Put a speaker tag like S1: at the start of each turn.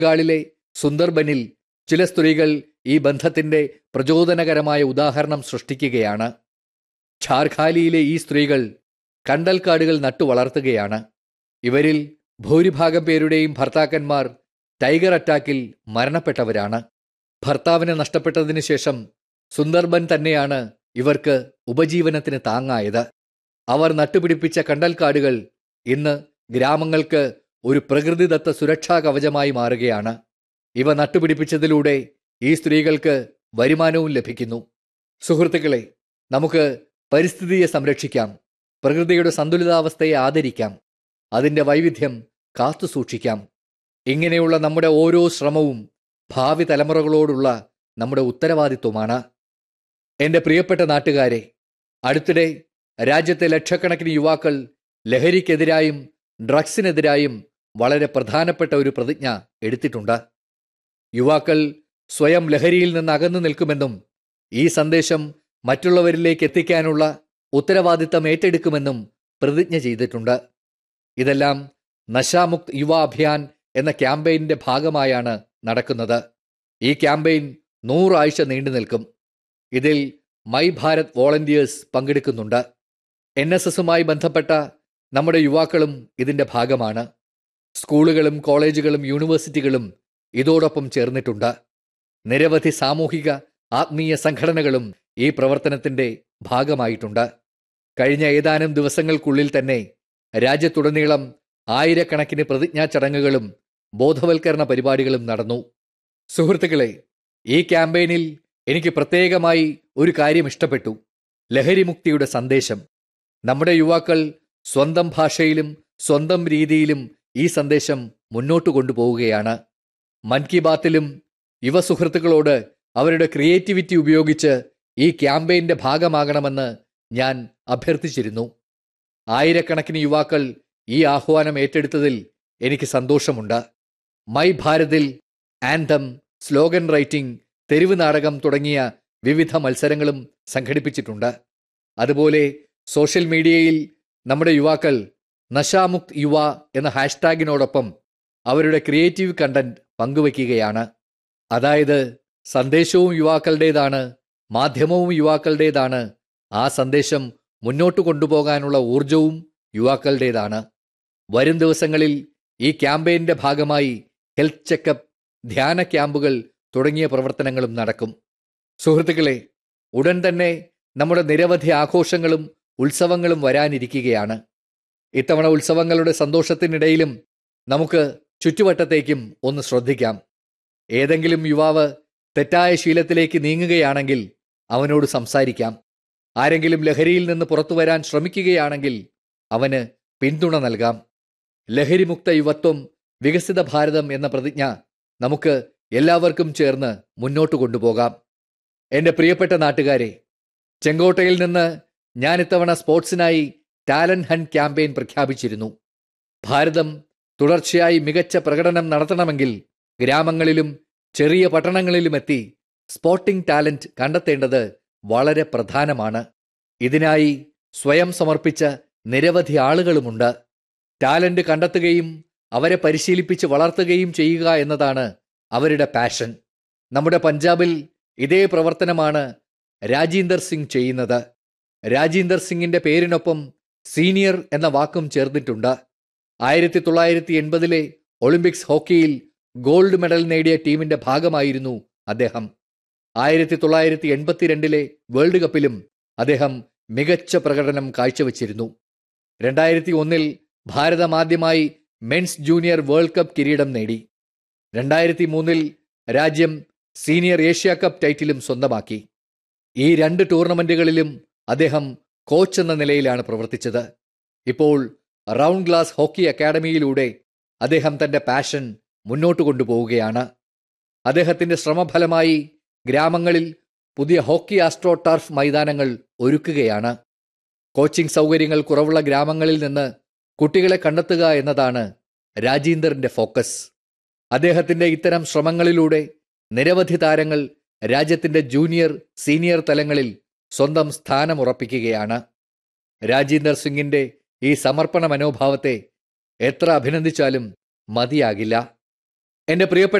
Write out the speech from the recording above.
S1: ബംഗാളിലെ സുന്ദർബനിൽ ചില സ്ത്രീകൾ ഈ ബന്ധത്തിന്റെ പ്രചോദനകരമായ ഉദാഹരണം സൃഷ്ടിക്കുകയാണ് ഝാർഖാലിയിലെ ഈ സ്ത്രീകൾ കണ്ടൽക്കാടുകൾ നട്ടു വളർത്തുകയാണ് ഇവരിൽ ഭൂരിഭാഗം പേരുടെയും ഭർത്താക്കന്മാർ ടൈഗർ അറ്റാക്കിൽ മരണപ്പെട്ടവരാണ് ഭർത്താവിനെ നഷ്ടപ്പെട്ടതിന് ശേഷം സുന്ദർബൻ തന്നെയാണ് ഇവർക്ക് ഉപജീവനത്തിന് താങ്ങായത് അവർ നട്ടുപിടിപ്പിച്ച കണ്ടൽക്കാടുകൾ ഇന്ന് ഗ്രാമങ്ങൾക്ക് ഒരു പ്രകൃതിദത്ത സുരക്ഷാ കവചമായി മാറുകയാണ് ഇവ നട്ടുപിടിപ്പിച്ചതിലൂടെ ഈ സ്ത്രീകൾക്ക് വരുമാനവും ലഭിക്കുന്നു സുഹൃത്തുക്കളെ നമുക്ക് പരിസ്ഥിതിയെ സംരക്ഷിക്കാം പ്രകൃതിയുടെ സന്തുലിതാവസ്ഥയെ ആദരിക്കാം അതിൻ്റെ വൈവിധ്യം കാത്തു സൂക്ഷിക്കാം ഇങ്ങനെയുള്ള നമ്മുടെ ഓരോ ശ്രമവും ഭാവി തലമുറകളോടുള്ള നമ്മുടെ ഉത്തരവാദിത്വമാണ് എൻ്റെ പ്രിയപ്പെട്ട നാട്ടുകാരെ അടുത്തിടെ രാജ്യത്തെ ലക്ഷക്കണക്കിന് യുവാക്കൾ ലഹരിക്കെതിരായും ഡ്രഗ്സിനെതിരായും വളരെ പ്രധാനപ്പെട്ട ഒരു പ്രതിജ്ഞ എടുത്തിട്ടുണ്ട് യുവാക്കൾ സ്വയം ലഹരിയിൽ നിന്ന് അകന്നു നിൽക്കുമെന്നും ഈ സന്ദേശം മറ്റുള്ളവരിലേക്ക് എത്തിക്കാനുള്ള ഉത്തരവാദിത്തം ഏറ്റെടുക്കുമെന്നും പ്രതിജ്ഞ ചെയ്തിട്ടുണ്ട് ഇതെല്ലാം നശാമുക്ത് യുവ അഭിയാൻ എന്ന ക്യാമ്പയിന്റെ ഭാഗമായാണ് നടക്കുന്നത് ഈ ക്യാമ്പയിൻ നൂറാഴ്ച നീണ്ടു നിൽക്കും ഇതിൽ മൈ ഭാരത് വോളണ്ടിയേഴ്സ് പങ്കെടുക്കുന്നുണ്ട് എൻ എസ് എസുമായി ബന്ധപ്പെട്ട നമ്മുടെ യുവാക്കളും ഇതിന്റെ ഭാഗമാണ് സ്കൂളുകളും കോളേജുകളും യൂണിവേഴ്സിറ്റികളും ഇതോടൊപ്പം ചേർന്നിട്ടുണ്ട് നിരവധി സാമൂഹിക ആത്മീയ സംഘടനകളും ഈ പ്രവർത്തനത്തിന്റെ ഭാഗമായിട്ടുണ്ട് കഴിഞ്ഞ ഏതാനും ദിവസങ്ങൾക്കുള്ളിൽ തന്നെ രാജ്യത്തുടനീളം ആയിരക്കണക്കിന് പ്രതിജ്ഞാ ചടങ്ങുകളും ബോധവൽക്കരണ പരിപാടികളും നടന്നു സുഹൃത്തുക്കളെ ഈ ക്യാമ്പയിനിൽ എനിക്ക് പ്രത്യേകമായി ഒരു കാര്യം ഇഷ്ടപ്പെട്ടു ലഹരിമുക്തിയുടെ സന്ദേശം നമ്മുടെ യുവാക്കൾ സ്വന്തം ഭാഷയിലും സ്വന്തം രീതിയിലും ഈ സന്ദേശം മുന്നോട്ട് കൊണ്ടുപോവുകയാണ് മൻ കി ബാത്തിലും യുവ സുഹൃത്തുക്കളോട് അവരുടെ ക്രിയേറ്റിവിറ്റി ഉപയോഗിച്ച് ഈ ക്യാമ്പയിന്റെ ഭാഗമാകണമെന്ന് ഞാൻ അഭ്യർത്ഥിച്ചിരുന്നു ആയിരക്കണക്കിന് യുവാക്കൾ ഈ ആഹ്വാനം ഏറ്റെടുത്തതിൽ എനിക്ക് സന്തോഷമുണ്ട് മൈ ഭാരതിൽ ആൻതം സ്ലോഗൻ റൈറ്റിംഗ് തെരുവ് നാടകം തുടങ്ങിയ വിവിധ മത്സരങ്ങളും സംഘടിപ്പിച്ചിട്ടുണ്ട് അതുപോലെ സോഷ്യൽ മീഡിയയിൽ നമ്മുടെ യുവാക്കൾ നശാമുക്ത് യുവ എന്ന ഹാഷ്ടാഗിനോടൊപ്പം അവരുടെ ക്രിയേറ്റീവ് കണ്ടന്റ് പങ്കുവയ്ക്കുകയാണ് അതായത് സന്ദേശവും യുവാക്കളുടേതാണ് മാധ്യമവും യുവാക്കളുടേതാണ് ആ സന്ദേശം മുന്നോട്ട് കൊണ്ടുപോകാനുള്ള ഊർജവും യുവാക്കളുടേതാണ് വരും ദിവസങ്ങളിൽ ഈ ക്യാമ്പയിന്റെ ഭാഗമായി ഹെൽത്ത് ചെക്കപ്പ് ധ്യാന ക്യാമ്പുകൾ തുടങ്ങിയ പ്രവർത്തനങ്ങളും നടക്കും സുഹൃത്തുക്കളെ ഉടൻ തന്നെ നമ്മുടെ നിരവധി ആഘോഷങ്ങളും ഉത്സവങ്ങളും വരാനിരിക്കുകയാണ് ഇത്തവണ ഉത്സവങ്ങളുടെ സന്തോഷത്തിനിടയിലും നമുക്ക് ചുറ്റുവട്ടത്തേക്കും ഒന്ന് ശ്രദ്ധിക്കാം ഏതെങ്കിലും യുവാവ് തെറ്റായ ശീലത്തിലേക്ക് നീങ്ങുകയാണെങ്കിൽ അവനോട് സംസാരിക്കാം ആരെങ്കിലും ലഹരിയിൽ നിന്ന് പുറത്തു വരാൻ ശ്രമിക്കുകയാണെങ്കിൽ അവന് പിന്തുണ നൽകാം ലഹരിമുക്ത യുവത്വം വികസിത ഭാരതം എന്ന പ്രതിജ്ഞ നമുക്ക് എല്ലാവർക്കും ചേർന്ന് മുന്നോട്ട് കൊണ്ടുപോകാം എൻ്റെ പ്രിയപ്പെട്ട നാട്ടുകാരെ ചെങ്കോട്ടയിൽ നിന്ന് ഞാൻ ഇത്തവണ സ്പോർട്സിനായി ടാലന്റ് ഹണ്ട് ക്യാമ്പയിൻ പ്രഖ്യാപിച്ചിരുന്നു ഭാരതം തുടർച്ചയായി മികച്ച പ്രകടനം നടത്തണമെങ്കിൽ ഗ്രാമങ്ങളിലും ചെറിയ പട്ടണങ്ങളിലുമെത്തി സ്പോർട്ടിംഗ് ടാലന്റ് കണ്ടെത്തേണ്ടത് വളരെ പ്രധാനമാണ് ഇതിനായി സ്വയം സമർപ്പിച്ച നിരവധി ആളുകളുമുണ്ട് ടാലന്റ് കണ്ടെത്തുകയും അവരെ പരിശീലിപ്പിച്ച് വളർത്തുകയും ചെയ്യുക എന്നതാണ് അവരുടെ പാഷൻ നമ്മുടെ പഞ്ചാബിൽ ഇതേ പ്രവർത്തനമാണ് രാജീന്ദർ സിംഗ് ചെയ്യുന്നത് രാജീന്ദർ സിംഗിന്റെ പേരിനൊപ്പം സീനിയർ എന്ന വാക്കും ചേർന്നിട്ടുണ്ട് ആയിരത്തി തൊള്ളായിരത്തി എൺപതിലെ ഒളിമ്പിക്സ് ഹോക്കിയിൽ ഗോൾഡ് മെഡൽ നേടിയ ടീമിന്റെ ഭാഗമായിരുന്നു അദ്ദേഹം ആയിരത്തി തൊള്ളായിരത്തി എൺപത്തിരണ്ടിലെ വേൾഡ് കപ്പിലും അദ്ദേഹം മികച്ച പ്രകടനം കാഴ്ചവെച്ചിരുന്നു രണ്ടായിരത്തി ഒന്നിൽ ഭാരതം ആദ്യമായി മെൻസ് ജൂനിയർ വേൾഡ് കപ്പ് കിരീടം നേടി രണ്ടായിരത്തി മൂന്നിൽ രാജ്യം സീനിയർ ഏഷ്യ കപ്പ് ടൈറ്റിലും സ്വന്തമാക്കി ഈ രണ്ട് ടൂർണമെന്റുകളിലും അദ്ദേഹം കോച്ച് എന്ന നിലയിലാണ് പ്രവർത്തിച്ചത് ഇപ്പോൾ റൗണ്ട് ഗ്ലാസ് ഹോക്കി അക്കാഡമിയിലൂടെ അദ്ദേഹം തന്റെ പാഷൻ മുന്നോട്ട് കൊണ്ടുപോവുകയാണ് അദ്ദേഹത്തിന്റെ ശ്രമഫലമായി ഗ്രാമങ്ങളിൽ പുതിയ ഹോക്കി ആസ്ട്രോ ടർഫ് മൈതാനങ്ങൾ ഒരുക്കുകയാണ് കോച്ചിംഗ് സൗകര്യങ്ങൾ കുറവുള്ള ഗ്രാമങ്ങളിൽ നിന്ന് കുട്ടികളെ കണ്ടെത്തുക എന്നതാണ് രാജീന്ദറിന്റെ ഫോക്കസ് അദ്ദേഹത്തിന്റെ ഇത്തരം ശ്രമങ്ങളിലൂടെ നിരവധി താരങ്ങൾ രാജ്യത്തിന്റെ ജൂനിയർ സീനിയർ തലങ്ങളിൽ സ്വന്തം സ്ഥാനം ഉറപ്പിക്കുകയാണ് രാജീന്ദർ സിംഗിന്റെ ഈ സമർപ്പണ മനോഭാവത്തെ എത്ര അഭിനന്ദിച്ചാലും മതിയാകില്ല എന്റെ പ്രിയപ്പെട്ട